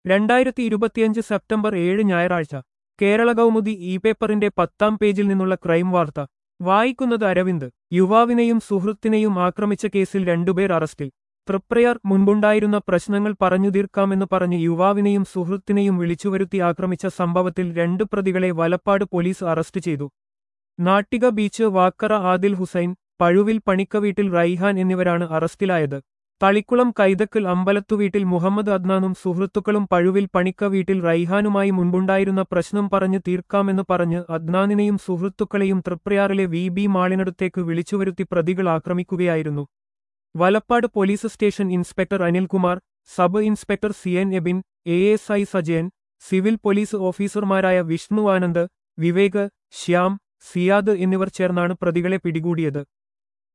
രണ്ടായിരത്തി ഇരുപത്തിയഞ്ച് സെപ്റ്റംബർ ഏഴ് ഞായറാഴ്ച കേരള കൗമുദി ഇ പേപ്പറിന്റെ പത്താം പേജിൽ നിന്നുള്ള ക്രൈം വാർത്ത വായിക്കുന്നത് അരവിന്ദ് യുവാവിനെയും സുഹൃത്തിനെയും ആക്രമിച്ച കേസിൽ രണ്ടുപേർ അറസ്റ്റിൽ തൃപ്രയാർ മുൻപുണ്ടായിരുന്ന പ്രശ്നങ്ങൾ പറഞ്ഞു തീർക്കാമെന്ന് പറഞ്ഞ് യുവാവിനെയും സുഹൃത്തിനെയും വിളിച്ചുവരുത്തി ആക്രമിച്ച സംഭവത്തിൽ രണ്ട് പ്രതികളെ വലപ്പാട് പോലീസ് അറസ്റ്റ് ചെയ്തു നാട്ടിക ബീച്ച് വാക്കറ ആദിൽ ഹുസൈൻ പഴുവിൽ പണിക്ക വീട്ടിൽ റൈഹാൻ എന്നിവരാണ് അറസ്റ്റിലായത് തളിക്കുളം കൈതക്കൽ അമ്പലത്തുവീട്ടിൽ മുഹമ്മദ് അദ്നാനും സുഹൃത്തുക്കളും പഴുവിൽ പണിക്ക വീട്ടിൽ റൈഹാനുമായി മുൻപുണ്ടായിരുന്ന പ്രശ്നം പറഞ്ഞു തീർക്കാമെന്ന് പറഞ്ഞ് അദ്നാനിനെയും സുഹൃത്തുക്കളെയും തൃപ്രയാറിലെ വി ബി മാളിനടുത്തേക്ക് വിളിച്ചുവരുത്തി പ്രതികൾ ആക്രമിക്കുകയായിരുന്നു Valappad police station inspector Anilkumar sub inspector C N Abin A S I Sajayan civil police ഓഫീസർമാരായ വിഷ്ണു ആനന്ദ് വിവേക് ശ്യാം സിയാദ് എന്നിവർ ചേർന്നാണ് പ്രതികളെ പിടികൂടിയത്